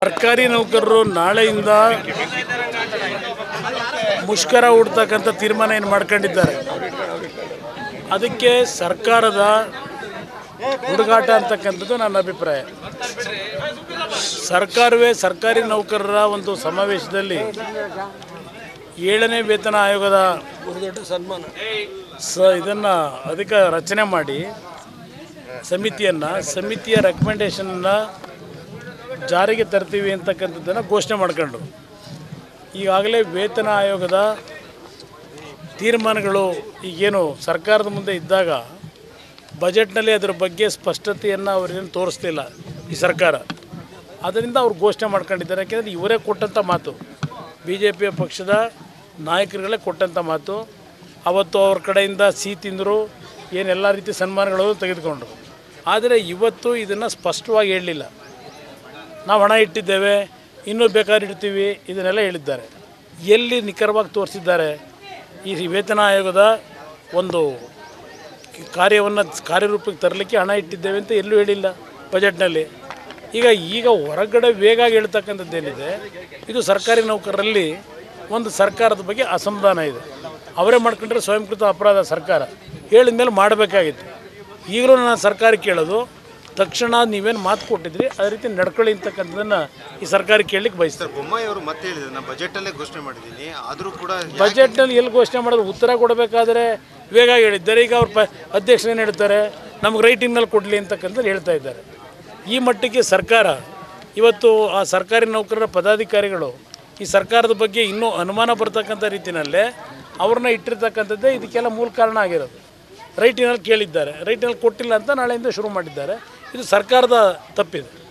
ಸರ್ಕಾರಿ ನೌಕರರು ನಾಳೆಯಿಂದ ಮುಷ್ಕರ ಹೂಡ್ತಕ್ಕಂಥ ತೀರ್ಮಾನ ಏನು ಮಾಡ್ಕೊಂಡಿದ್ದಾರೆ ಅದಕ್ಕೆ ಸರ್ಕಾರದ ಹುಡುಗಾಟ ಅಂತಕ್ಕಂಥದ್ದು ನನ್ನ ಅಭಿಪ್ರಾಯ ಸರ್ಕಾರವೇ ಸರ್ಕಾರಿ ನೌಕರರ ಒಂದು ಸಮಾವೇಶದಲ್ಲಿ ಏಳನೇ ವೇತನ ಆಯೋಗದ ಸ ಇದನ್ನು ಅಧಿಕ ರಚನೆ ಮಾಡಿ ಸಮಿತಿಯನ್ನು ಸಮಿತಿಯ ರೆಕಮೆಂಡೇಷನನ್ನು ಜಾರಿಗೆ ತರ್ತೀವಿ ಅಂತಕ್ಕಂಥದ್ದನ್ನು ಘೋಷಣೆ ಮಾಡ್ಕೊಂಡ್ರು ಈಗಾಗಲೇ ವೇತನ ಆಯೋಗದ ತೀರ್ಮಾನಗಳು ಈಗೇನು ಸರ್ಕಾರದ ಮುಂದೆ ಇದ್ದಾಗ ಬಜೆಟ್ನಲ್ಲಿ ಅದರ ಬಗ್ಗೆ ಸ್ಪಷ್ಟತೆಯನ್ನು ಅವರೇನು ತೋರಿಸ್ತಿಲ್ಲ ಈ ಸರ್ಕಾರ ಅದರಿಂದ ಅವ್ರು ಘೋಷಣೆ ಮಾಡ್ಕೊಂಡಿದ್ದಾರೆ ಯಾಕೆಂದರೆ ಇವರೇ ಕೊಟ್ಟಂಥ ಮಾತು ಬಿ ಜೆ ಪಿಯ ಪಕ್ಷದ ನಾಯಕರುಗಳೇ ಕೊಟ್ಟಂಥ ಮಾತು ಅವತ್ತು ಅವ್ರ ಕಡೆಯಿಂದ ಸಿಹಿ ತಿಂದರು ಏನೆಲ್ಲ ರೀತಿ ಸನ್ಮಾನಗಳು ತೆಗೆದುಕೊಂಡ್ರು ಆದರೆ ಇವತ್ತು ಇದನ್ನು ಸ್ಪಷ್ಟವಾಗಿ ಹೇಳಲಿಲ್ಲ ನಾವು ಹಣ ಇಟ್ಟಿದ್ದೇವೆ ಇನ್ನೂ ಬೇಕಾದ್ರೆ ಇಡ್ತೀವಿ ಇದನ್ನೆಲ್ಲ ಹೇಳಿದ್ದಾರೆ ಎಲ್ಲಿ ನಿಖರವಾಗಿ ತೋರಿಸಿದ್ದಾರೆ ಈ ವೇತನ ಆಯೋಗದ ಒಂದು ಕಾರ್ಯವನ್ನು ಕಾರ್ಯರೂಪಕ್ಕೆ ತರಲಿಕ್ಕೆ ಹಣ ಇಟ್ಟಿದ್ದೇವೆ ಅಂತ ಎಲ್ಲೂ ಹೇಳಿಲ್ಲ ಬಜೆಟ್ನಲ್ಲಿ ಈಗ ಈಗ ಹೊರಗಡೆ ವೇಗ ಹೇಳ್ತಕ್ಕಂಥದ್ದೇನಿದೆ ಇದು ಸರ್ಕಾರಿ ನೌಕರರಲ್ಲಿ ಒಂದು ಸರ್ಕಾರದ ಬಗ್ಗೆ ಅಸಮಾಧಾನ ಇದೆ ಅವರೇ ಮಾಡ್ಕೊಂಡ್ರೆ ಸ್ವಯಂಕೃತ ಅಪರಾಧ ಸರ್ಕಾರ ಹೇಳಿದ ಮೇಲೆ ಮಾಡಬೇಕಾಗಿತ್ತು ಈಗಲೂ ನಾನು ಸರ್ಕಾರ ಕೇಳೋದು ತಕ್ಷಣ ನೀವೇನು ಮಾತು ಕೊಟ್ಟಿದ್ರಿ ಅದೇ ರೀತಿ ನಡ್ಕೊಳ್ಳಿ ಅಂತಕ್ಕಂಥದ್ದನ್ನು ಈ ಸರ್ಕಾರ ಕೇಳಲಿಕ್ಕೆ ಬಯಸ್ತಾರೆ ಬೊಮ್ಮಾಯಿ ಅವರು ಮತ್ತೆ ಹೇಳಿದ್ರು ನಾನು ಬಜೆಟಲ್ಲೇ ಘೋಷಣೆ ಮಾಡಿದ್ದೀನಿ ಆದರೂ ಕೂಡ ಬಜೆಟ್ನಲ್ಲಿ ಎಲ್ಲಿ ಘೋಷಣೆ ಮಾಡೋದು ಉತ್ತರ ಕೊಡಬೇಕಾದ್ರೆ ವೇಗ ಹೇಳಿದ್ದಾರೆ ಈಗ ಅವ್ರ ಪ ಅಧ್ಯಕ್ಷರು ಏನು ಹೇಳ್ತಾರೆ ನಮ್ಗೆ ರೈಟಿಂಗ್ನಲ್ಲಿ ಕೊಡಲಿ ಅಂತಕ್ಕಂಥದ್ದು ಹೇಳ್ತಾ ಇದ್ದಾರೆ ಈ ಮಟ್ಟಕ್ಕೆ ಸರ್ಕಾರ ಇವತ್ತು ಆ ಸರ್ಕಾರಿ ನೌಕರರ ಪದಾಧಿಕಾರಿಗಳು ಈ ಸರ್ಕಾರದ ಬಗ್ಗೆ ಇನ್ನೂ ಅನುಮಾನ ಬರ್ತಕ್ಕಂಥ ರೀತಿಯಲ್ಲೇ ಅವ್ರನ್ನ ಇಟ್ಟಿರ್ತಕ್ಕಂಥದ್ದೇ ಇದಕ್ಕೆಲ್ಲ ಮೂಲ ಕಾರಣ ಆಗಿರೋದು ರೈಟಿನಲ್ಲಿ ಕೇಳಿದ್ದಾರೆ ರೈಟಿನಲ್ಲಿ ಕೊಟ್ಟಿಲ್ಲ ಅಂತ ನಾಳೆಯಿಂದ ಶುರು ಮಾಡಿದ್ದಾರೆ ಇದು ಸರ್ಕಾರದ ತಪ್ಪಿದೆ